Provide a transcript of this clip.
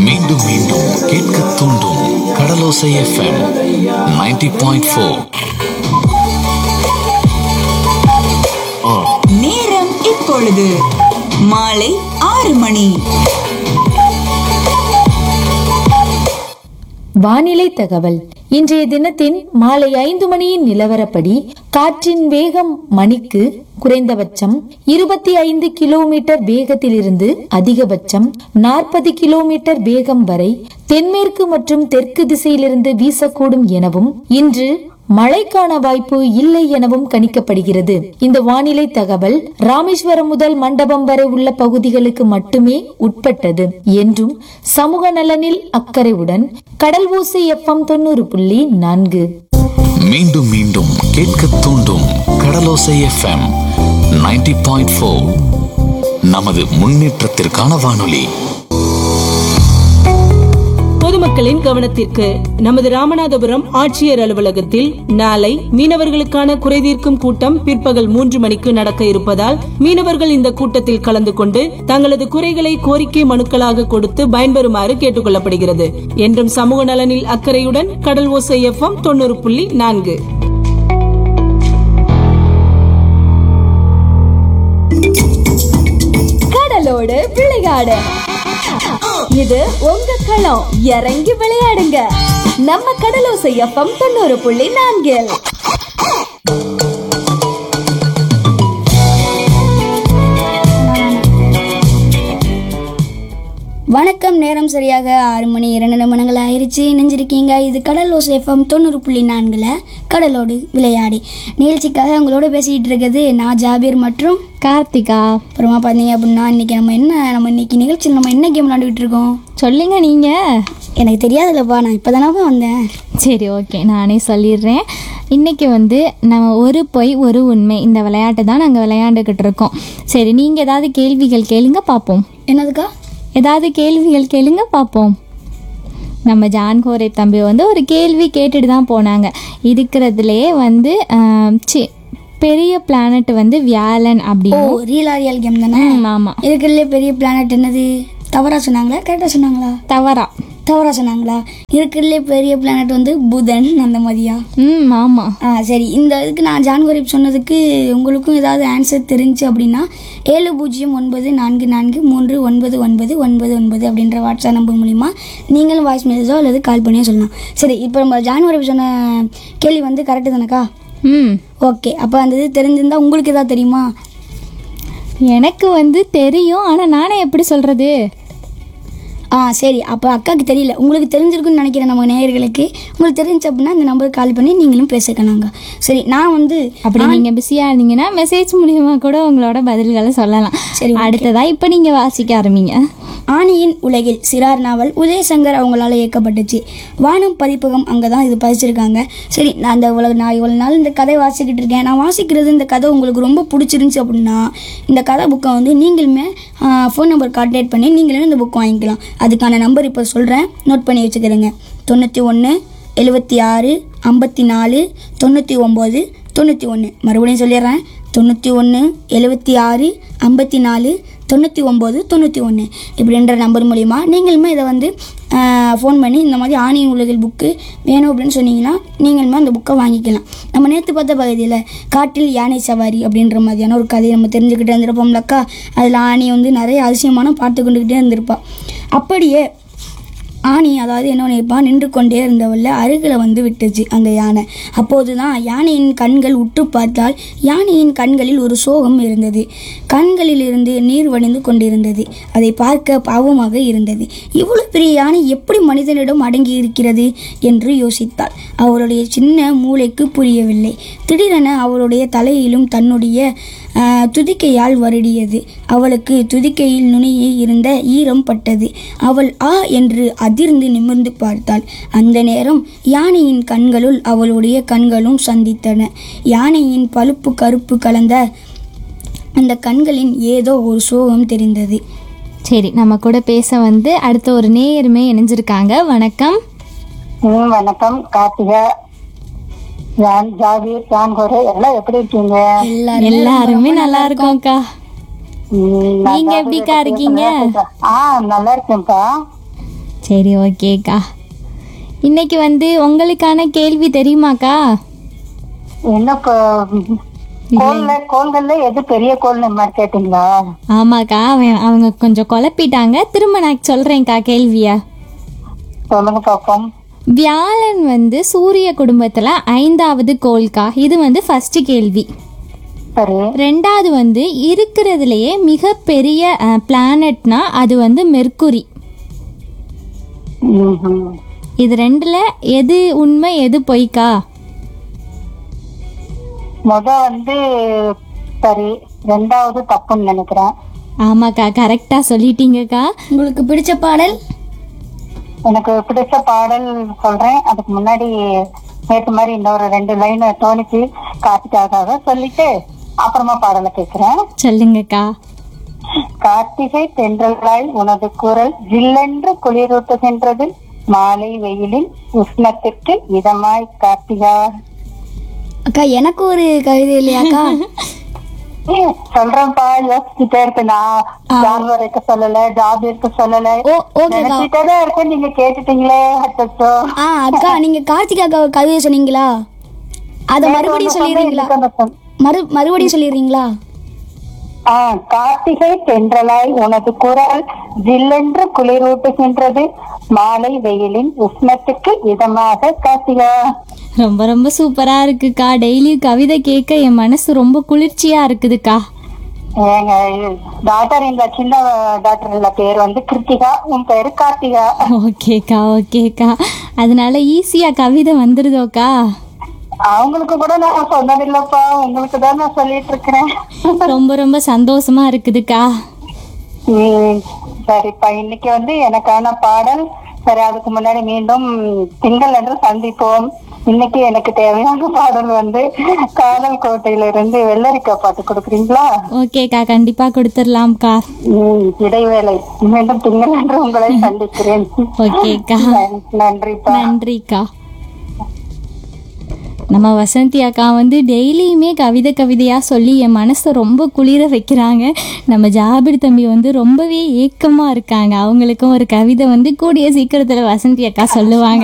மீண்டும் மீண்டும் கேட்க தூண்டும் கடலோசை எஃப்எம் 90.4 பாயிண்ட் ஃபோர் நேரம் இப்பொழுது மாலை ஆறு மணி வானிலை தகவல் இன்றைய தினத்தின் மாலை ஐந்து மணியின் நிலவரப்படி காற்றின் வேகம் மணிக்கு குறைந்தபட்சம் இருபத்தி ஐந்து கிலோமீட்டர் வேகத்திலிருந்து அதிகபட்சம் நாற்பது கிலோமீட்டர் வேகம் வரை தென்மேற்கு மற்றும் தெற்கு திசையிலிருந்து வீசக்கூடும் எனவும் இன்று மழைக்கான வாய்ப்பு இல்லை எனவும் கணிக்கப்படுகிறது இந்த வானிலை தகவல் ராமேஸ்வரம் முதல் மண்டபம் வரை உள்ள பகுதிகளுக்கு மட்டுமே உட்பட்டது என்றும் சமூக நலனில் அக்கறையுடன் கடல் ஊசி எஃப்எம் தொண்ணூறு புள்ளி நான்கு மீண்டும் மீண்டும் கேட்க தூண்டும் கடலோசை எஃப்எம் 90.4 பாயிண்ட் ஃபோர் நமது முன்னேற்றத்திற்கான வானொலி பொதுமக்களின் கவனத்திற்கு நமது ராமநாதபுரம் ஆட்சியர் அலுவலகத்தில் நாளை மீனவர்களுக்கான குறைதீர்க்கும் கூட்டம் பிற்பகல் மூன்று மணிக்கு நடக்க இருப்பதால் மீனவர்கள் இந்த கூட்டத்தில் கலந்து கொண்டு தங்களது குறைகளை கோரிக்கை மனுக்களாக கொடுத்து பயன்பெறுமாறு கேட்டுக் கொள்ளப்படுகிறது என்றும் சமூக நலனில் அக்கறையுடன் கடல் ஓசை எஃப்எம் தொண்ணூறு புள்ளி நான்கு கடலோடு விளையாடு இது உங்க களம் இறங்கி விளையாடுங்க நம்ம கடலோசை எஃப்எம் தொண்ணூறு புள்ளி நான்கில் வணக்கம் நேரம் சரியாக ஆறு மணி இரண்டு நிமிடங்கள் ஆயிருச்சு நினைஞ்சிருக்கீங்க இது கடல் எஃப்எம் தொண்ணூறு புள்ளி நான்கில் கடலோடு விளையாடி நிகழ்ச்சிக்காக உங்களோட பேசிக்கிட்டு இருக்கிறது நான் ஜாபீர் மற்றும் கார்த்திகா அப்புறமா பார்த்தீங்க அப்படின்னா இன்னைக்கு நம்ம என்ன நம்ம இன்னைக்கு நிகழ்ச்சியில் நம்ம என்ன கேம் விளாண்டுக்கிட்டு இருக்கோம் சொல்லுங்க நீங்க எனக்கு தெரியாதுல்லப்பா நான் இப்போ தானே வந்தேன் சரி ஓகே நானே சொல்லிடுறேன் இன்னைக்கு வந்து நம்ம ஒரு பொய் ஒரு உண்மை இந்த விளையாட்டு தான் நாங்கள் விளையாண்டுக்கிட்டு இருக்கோம் சரி நீங்கள் ஏதாவது கேள்விகள் கேளுங்க பார்ப்போம் என்னதுக்கா ஏதாவது கேள்விகள் கேளுங்க பார்ப்போம் நம்ம ஜான் கோரை தம்பி வந்து ஒரு கேள்வி கேட்டுட்டு தான் போனாங்க இருக்கிறதுலே வந்து ஆம், சி பெரிய பிளானட் வந்து வியாழன் ஓ அப்படின்னு ரீல் ஆரியல் கேம் தானே ஆமாம் இருக்கிறதுலே பெரிய பிளானட் என்னது தவறா சொன்னாங்களா கரெக்டாக சொன்னாங்களா தவறா தவறா சொன்னாங்களா இருக்கிறதுலே பெரிய பிளானட் வந்து புதன் அந்த மாதிரியா ம் ஆமாம் ஆ சரி இந்த இதுக்கு நான் ஜான் கரீப் சொன்னதுக்கு உங்களுக்கும் ஏதாவது ஆன்சர் தெரிஞ்சு அப்படின்னா ஏழு பூஜ்ஜியம் ஒன்பது நான்கு நான்கு மூன்று ஒன்பது ஒன்பது ஒன்பது ஒன்பது அப்படின்ற வாட்ஸ்அப் நம்பர் மூலிமா நீங்களும் வாய்ஸ் மெசேஜோ அல்லது கால் பண்ணியோ சொல்லலாம் சரி இப்போ நம்ம ஜான் கரீப் சொன்ன கேள்வி வந்து கரெக்டு தானக்கா ம் ஓகே அப்போ அந்த இது தெரிஞ்சிருந்தா உங்களுக்கு ஏதாவது தெரியுமா எனக்கு வந்து தெரியும் ஆனால் நானே எப்படி சொல்கிறது ஆ சரி அப்போ அக்காவுக்கு தெரியல உங்களுக்கு தெரிஞ்சிருக்குன்னு நினைக்கிறேன் நம்ம நேயர்களுக்கு உங்களுக்கு தெரிஞ்சு அப்படின்னா இந்த நம்பருக்கு கால் பண்ணி நீங்களும் பேசிக்கலாங்க சரி நான் வந்து அப்படி நீங்கள் பிஸியாக இருந்தீங்கன்னா மெசேஜ் மூலியமா கூட உங்களோட பதில்களை சொல்லலாம் சரி, okay. அடுத்ததா இப்போ நீங்கள் வாசிக்க ஆரம்பிங்க ஆணியின் உலகில் சிறார் நாவல் உதயசங்கர் அவங்களால இயக்கப்பட்டுச்சு வானம் பதிப்பகம் அங்கே தான் இது பதிச்சிருக்காங்க சரி நான் அந்த இவ்வளோ நான் இவ்வளோ நாள் இந்த கதை வாசிக்கிட்டு இருக்கேன் நான் வாசிக்கிறது இந்த கதை உங்களுக்கு ரொம்ப பிடிச்சிருந்துச்சி அப்படின்னா இந்த கதை புக்கை வந்து நீங்களுமே ஃபோன் நம்பர் கான்டாக்ட் பண்ணி நீங்களும் இந்த புக் வாங்கிக்கலாம் அதுக்கான நம்பர் இப்போ சொல்கிறேன் நோட் பண்ணி வச்சுக்கிறேங்க தொண்ணூற்றி ஒன்று எழுபத்தி ஆறு ஐம்பத்தி நாலு தொண்ணூற்றி ஒம்பது தொண்ணூற்றி ஒன்று மறுபடியும் சொல்லிடுறேன் தொண்ணூற்றி ஒன்று எழுபத்தி ஆறு ஐம்பத்தி நாலு தொண்ணூற்றி ஒம்பது தொண்ணூற்றி ஒன்று இப்படின்ற நம்பர் மூலிமா நீங்களுமே இதை வந்து ஃபோன் பண்ணி இந்த மாதிரி ஆணியின் உலகில் புக்கு வேணும் அப்படின்னு சொன்னீங்கன்னா நீங்களுமே அந்த புக்கை வாங்கிக்கலாம் நம்ம நேற்று பார்த்த பகுதியில் காட்டில் யானை சவாரி அப்படின்ற மாதிரியான ஒரு கதையை நம்ம தெரிஞ்சுக்கிட்டே இருந்திருப்போம்லக்கா அதில் ஆணி வந்து நிறைய அதிசயமான பார்த்து கொண்டுக்கிட்டே இருந்திருப்பா அப்படியே ஆணி அதாவது என்ன பண்ணியிருப்பான் நின்று கொண்டே இருந்தவள்ள அருகில் வந்து விட்டுச்சு அந்த யானை அப்போது தான் யானையின் கண்கள் உற்று பார்த்தால் யானையின் கண்களில் ஒரு சோகம் இருந்தது கண்களிலிருந்து நீர் வடிந்து கொண்டிருந்தது அதை பார்க்க பாவமாக இருந்தது இவ்வளவு பெரிய யானை எப்படி மனிதனிடம் அடங்கி இருக்கிறது என்று யோசித்தாள் அவருடைய சின்ன மூளைக்கு புரியவில்லை திடீரென அவருடைய தலையிலும் தன்னுடைய ஆஹ், துதிக்கையால் வருடியது அவளுக்கு துதிக்கையில் நுனியே இருந்த ஈரம் பட்டது அவள் ஆ என்று அதிர்ந்து நிமிர்ந்து பார்த்தாள் அந்த நேரம் யானையின் கண்களுள் அவளுடைய கண்களும் சந்தித்தன யானையின் பழுப்பு கருப்பு கலந்த அந்த கண்களின் ஏதோ ஒரு சோகம் தெரிந்தது சரி நம்ம கூட பேச வந்து அடுத்த ஒரு நேயருமே இணைஞ்சிருக்காங்க வணக்கம் ம் வணக்கம் கார்த்திகா ஜான் ஜாபீர் ஜான் கோரே எல்லாம் எப்படி இருக்கீங்க எல்லாருமே நல்லா இருக்கோம்க்கா ம், நான் நீங்க ஜாபீர் எப்படிக்கா கிட்ட இருக்கீங்க? பேசுறேன். ஆ நல்லா இருக்கேன்ப்பா சரி ஓகேக்கா இன்னைக்கு வந்து உங்களுக்கான கேள்வி தெரியுமாக்கா என்ன இப்போ கோல்ல கோள்கள்ல எது பெரிய கோல்னு மாதிரி கேட்டீங்களா ஆமாக்கா அவன் அவங்க கொஞ்சம் குழப்பிட்டாங்க திரும்ப நான் சொல்கிறேன்க்கா கேள்வியை சொல்லுங்க பாப்போம் வியாழன் வந்து சூரிய குடும்பத்தில் ஐந்தாவது கோள்கா இது வந்து ஃபர்ஸ்ட் கேள்வி சரி ரெண்டாவது வந்து இருக்கிறதுலையே மிகப்பெரிய பிளானட்னா அது வந்து மெர்க்குரி ம்ஹும். இது ரெண்டில் எது உண்மை எது பொய்க்கா முத வந்து சரி ரெண்டாவது தப்புன்னு நினைக்கிறேன் ஆமாக்கா கரெக்டாக சொல்லிட்டீங்கக்கா உங்களுக்கு பிடிச்ச பாடல் எனக்கு பிடிச்ச பாடல் சொல்றேன் அதுக்கு முன்னாடி நேற்று மாதிரி இன்னொரு ரெண்டு லைன் தோணிச்சு கார்த்திகாக சொல்லிட்டு அப்புறமா பாடலை கேட்கிறேன் சொல்லுங்கக்கா கார்த்திகை தென்றலாய் உனது குரல் ஜில்லென்று குளிரூட்டுகின்றது மாலை வெயிலின் உஷ்ணத்திற்கு இதமாய் கார்த்திகா அக்கா எனக்கு ஒரு கவிதை இல்லையாக்கா ஏய், சொல்றேன்ப்பா யோசிச்சுட்டே இருக்கு நான் ஜான்வர் இருக்க சொல்லல ஜாப் இருக்க சொல்லல ஓ ஓகேக்கா நினைச்சிட்டே தான் இருக்கேன் நீங்க கேட்டுட்டீங்களே அச்சோ ஆ அக்கா நீங்க கார்த்திகாக்கா ஒரு கவிதை சொன்னீங்களா அதை மறுபடியும் சொல்லிடுறீங்களா மறு மறுபடியும் சொல்லிடுறீங்களா ஆ கார்த்திகை தென்றலாய் உனது குரல் ஜில்லென்று குளிரூட்டுகின்றது மாலை வெயிலின் உஷ்ணத்துக்கு இதமாக கார்த்திகா ரொம்ப ரொம்ப சூப்பராக இருக்குக்கா டெய்லி கவிதை கேட்க என் மனசு ரொம்ப குளிர்ச்சியாக இருக்குதுக்கா ஏங்க டாக்டர் இந்த சின்ன டாக்டர் இல்ல பேர் வந்து கிருத்திகா உன் பேரு கார்த்திகா ஓகேக்கா ஓகேக்கா அதனால ஈஸியாக கவிதை வந்துடுதோக்கா அவங்களுக்கு கூட நான் சொன்னதில்லப்பா உங்களுக்கு தான் நான் சொல்லிட்டு இருக்கிறேன் ரொம்ப ரொம்ப சந்தோஷமா இருக்குதுக்கா ம், சரிப்பா இன்னைக்கு வந்து எனக்கான பாடல் சரி அதுக்கு முன்னாடி மீண்டும் திங்கள் என்று சந்திப்போம் இன்னைக்கு எனக்கு தேவையான பாடல் வந்து காதல் கோட்டையில இருந்து வெள்ளரிக்காய் பாட்டு கொடுக்குறீங்களா ஓகேக்கா கண்டிப்பாக கொடுத்துடலாம்க்கா ம், இடைவேளை மீண்டும் திங்கள் என்று உங்களை சந்திக்கிறேன் ஓகேக்கா நன்- நன்றிப்பா நன்றிக்கா நம்ம வசந்தி அக்கா வந்து டெய்லியுமே கவிதை கவிதையாக சொல்லி என் மனசை ரொம்ப குளிர வைக்கிறாங்க நம்ம ஜாபிர் தம்பி வந்து ரொம்பவே ஏக்கமாக இருக்காங்க அவங்களுக்கும் ஒரு கவிதை வந்து கூடிய சீக்கிரத்தில் வசந்தி அக்கா சொல்லுவாங்க